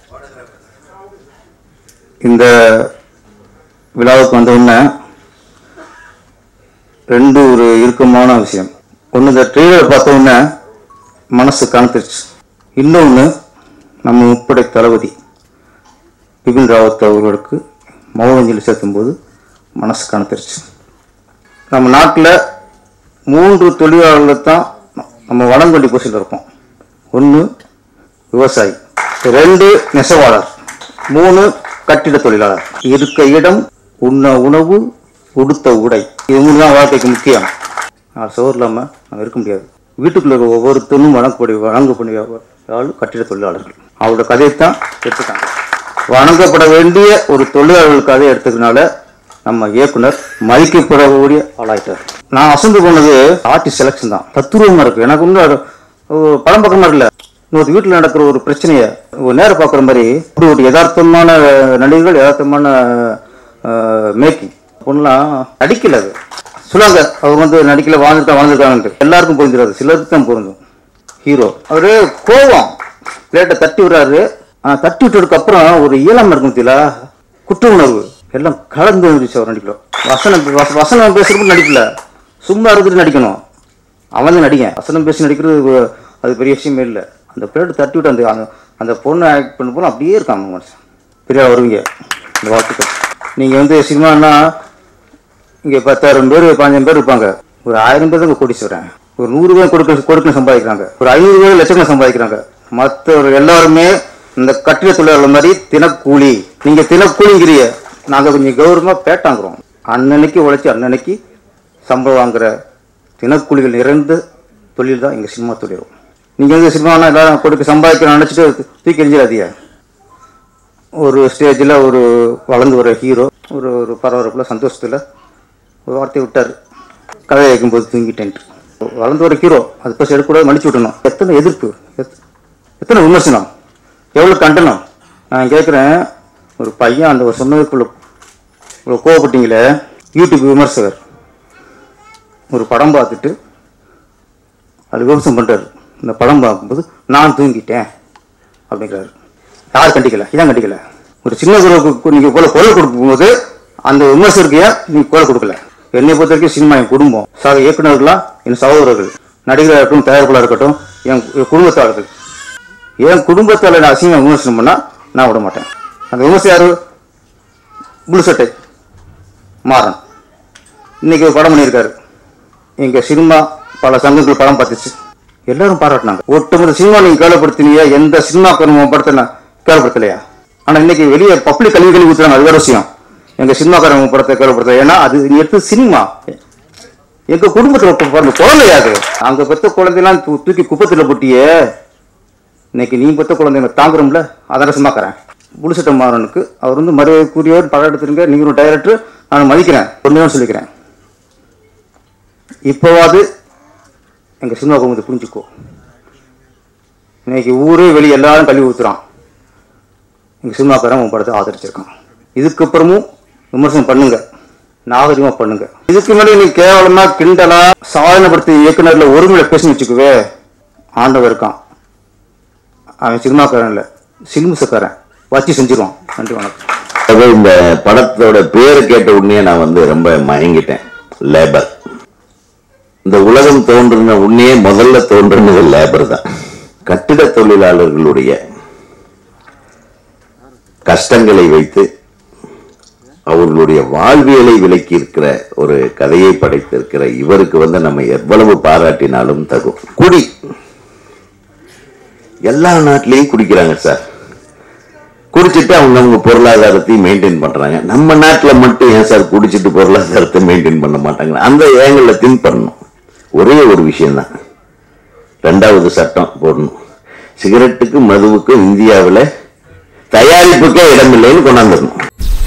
இந்த விழாவுக்கு வந்த உடனே ரெண்டு ஒரு இறுக்கமான விஷயம் ஒன்று இந்த ட்ரெய்லர் பார்த்த உடனே மனசு கணத்துருச்சு இன்னொன்று நம்ம முப்படை தளபதி பிபின் ராவத் அவர்களுக்கு மௌனஞ்சலி செலுத்தும்போது மனசு கணத்துருச்சு நம்ம நாட்டில் மூன்று தொழிலாளர்கள் தான் நம்ம வளங்கொண்டி பொசியில் இருப்போம் ஒன்று விவசாயி ரெண்டு நெசவாளர் மூணு கட்டிட தொழிலாளர் இருக்க இடம் உண்ண உணவு உடுத்த உடை இது மூணு தான் வாழ்க்கைக்கு முக்கியம் நாலு சோறு இல்லாமல் நம்ம இருக்க முடியாது வீட்டுக்குள்ள இருக்க ஒவ்வொருத்தரும் வழங்கப்படி வழங்கக்கூடிய ஆள் கட்டிட தொழிலாளர்கள் அவரோட கதையை தான் எடுத்துட்டாங்க வணங்கப்பட வேண்டிய ஒரு தொழிலாளர்கள் கதையை எடுத்ததுனால நம்ம இயக்குனர் மதிக்கப்படக்கூடிய ஆளாயிட்டார் நான் அசந்து போனது ஆர்டிஸ்ட் செலெக்ஷன் தான் தத்துருவமா இருக்கு எனக்கு வந்து அது ஒரு படம் பக்கமா இல்ல இன்னொரு வீட்டில் நடக்கிற ஒரு பிரச்சனையை ஒரு நேரம் பார்க்குற மாதிரி இப்படி ஒரு யதார்த்தமான நடிகர்கள் யதார்த்தமான மேக்கிங் பொண்ணுலாம் நடிக்கல அது சொல்லுவாங்க அவர் வந்து நடிக்கல வாழ்ந்துருக்கா வாழ்ந்துருக்காங்கன்ட்டு எல்லாருக்கும் புரிஞ்சிடாது சிலருக்கு தான் பொருந்தும் ஹீரோ அவரு கோவம் பிளேட்டை தட்டி விடுறாரு ஆ, தட்டி விட்டதுக்கு அப்புறம் ஒரு இயலாம இருக்கும் பார்த்தீங்களா குற்ற உணர்வு எல்லாம் கலந்து இருந்துச்சு அவர் நடிக்கல வசனம் வச- வசனம் பேசுறதுக்கு நடிக்கல சும்மா இருந்துட்டு நடிக்கணும் அவன் தான் நடிகன் வசனம் பேசி நடிக்கிறது அது பெரிய விஷயமே இல்லை அந்த பிளேட்டை தட்டி விட்டு அந்த அந்த- அந்த பொண்ணை ஆக்ட் பண்ண போல அப்படியே இருக்காங்க மனுஷன் பெரிய ஆள் வருவீங்க இந்த வாழ்த்துக்கள் நீங்கள் வந்து சினிமானா இங்கே பத்தாயிரம் பேர் பதினஞ்சு பேர் இருப்பாங்க ஒரு ஆயிரம் பேர் தான் கோடீஸ்வரன் ஒரு நூறு பேர் கொடுக்க கொடுக்க சம்பாதிக்கிறாங்க ஒரு ஐநூறு பேர் லட்சம் சம்பாதிக்கிறாங்க மற்ற எல்லாருமே இந்த கட்டிட தொழிலாளர் மாதிரி தினக்கூலி நீங்க தினக்கூலிங்கிறிய நாங்க கொஞ்சம் கௌரவமா பேட்டாங்கிறோம் அன்னன்னைக்கு உழைச்சி அன்னன்னைக்கு சம்பளம் வாங்குற தினக்கூலிகள் நிறைந்த தொழில் தான் எங்க சினிமா தொழில் நீங்க வந்து சினிமானா எல்லாரும் கொடுக்க சம்பாதிக்கணும் நினைச்சிட்டு தூக்கி எறிஞ்சிடாதீங்க ஒரு ஸ்டேஜில் ஒரு வளர்ந்து வர ஹீரோ ஒரு ஒரு பரபரப்பில் சந்தோஷத்தில் ஒரு வார்த்தை விட்டார் கதை கேட்கும்போது தூங்கிட்டேன்ட்டு வளர்ந்து வர ஹீரோ அது பஸ் எடுக்கக்கூடாது மன்னிச்சு விட்டணும் எத்தனை எதிர்ப்பு எத்- எத்தனை விமர்சனம் எவ்வளோ கண்டனம் நான் கேட்குறேன் ஒரு பையன் அந்த ஒரு சொன்னதுக்குள்ள இவ்வளோ கோவப்பட்டீங்களே யூடியூப் விமர்சகர் ஒரு படம் பார்த்துட்டு அது விமர்சனம் பண்ணுறாரு இந்த படம் பார்க்கும்போது நான் தூங்கிட்டேன் அப்படிங்கிறாரு யார் கண்டிக்கல இதான் கண்டிக்கல ஒரு சின்ன குரலுக்கு நீங்க போல குரல் கொடுக்கும்போது அந்த விமர்சகருக்கு ஏன் நீங்க குரல் கொடுக்கல என்னை பொறுத்த வரைக்கும் சினிமா என் குடும்பம் சக இயக்குநர்கள்லாம் என் சகோதரர்கள் நடிகராக இருக்கட்டும் தயாரிப்பாளர் இருக்கட்டும் என் என் குடும்பத்தாளர்கள் என் குடும்பத்தால நான் அசிங்கம் விமர்சனம் பண்ணா நான் விட மாட்டேன் அந்த விமர்சனம் யாரு புளு சட்டை மாறன் இன்னைக்கு ஒரு படம் பண்ணியிருக்காரு எங்க சினிமா பல சங்கங்கள் படம் பார்த்துச்சு எல்லாரும் பாராட்டினாங்க ஒட்டுமொத்த சினிமா நீங்க கேவலப்படுத்தினியா எந்த சினிமா படத்தை நான் கேவலப்படுத்தலையா ஆனா இன்னைக்கு வெளியே பப்ளிக் கல்வி கல்வி ஊத்துறாங்க அது வேற விஷயம் எங்க சினிமாக்காரங்க படத்தை கேவலப்படுத்தல ஏன்னா அது நீ எடுத்து சினிமா எங்க குடும்பத்துல இப்ப பிறந்த குழந்தையா அது அங்க பெத்த குழந்தையெல்லாம் தூ- தூக்கி குப்பத்துல போட்டியே இன்னைக்கு நீ பெத்த குழந்தைங்க தாங்குறோம்ல அதான் சும்மாக்கிறேன் புலிசட்ட மாறனுக்கு அவர் வந்து மரியாதைக்குரியவர் படம் எடுத்துருங்க நீங்க ஒரு டைரக்டர் நான் மதிக்கிறேன் ஒன்றுதான் சொல்லிக்கிறேன் இப்போவாது எங்க சினிமா குடும்பத்தை புரிஞ்சுக்கோ இன்னைக்கு ஊரே வெளியே எல்லாரும் கல்வி ஊத்துறான் எங்க சினிமாக்காரன் உன் படத்தை ஆதரிச்சிருக்கான் இதுக்கப்புறமும் விமர்சனம் பண்ணுங்க நாகரிகமா பண்ணுங்க இதுக்கு முன்னாடி நீ கேவலமா கிண்டலா சாதனைப்படுத்தி இயக்குனர்ல ஒருமையில பேசி வச்சுக்குவே ஆண்டவர் இருக்கான் அவன் சினிமாக்காரன் இல்ல சினிமுசக்காரன் வச்சு செஞ்சிருவான் நன்றி வணக்கம் அது இந்த படத்தோட பேரை கேட்ட உடனே நான் வந்து ரொம்ப மயங்கிட்டேன் லேபர் இந்த உலகம் தோன்றுன உடனே முதல்ல தோன்றுனது லேபர் தான் கட்டிட தொழிலாளர்களுடைய கஷ்டங்களை வைத்து அவர்களுடைய வாழ்வியலை விலக்கி இருக்கிற ஒரு கதையை படைத்திருக்கிற இவருக்கு வந்து நம்ம எவ்வளவு பாராட்டினாலும் தகும் குடி எல்லா நாட்டிலையும் குடிக்கிறாங்க சார் குடிச்சிட்டு அவங்க அவங்க பொருளாதாரத்தையும் மெயின்டைன் பண்றாங்க நம்ம நாட்டுல மட்டும் ஏன் சார் குடிச்சிட்டு பொருளாதாரத்தை மெயின்டைன் பண்ண மாட்டாங்க அந்த ஏங்கல்ல திங்க் பண்ணணும் ஒரே ஒரு விஷயம்தான் ரெண்டாவது சட்டம் போடணும் சிகரெட்டுக்கும் மதுவுக்கும் இந்தியாவில் தயாரிப்புக்கே இடமில்லைன்னு கொண்டாந்துடணும்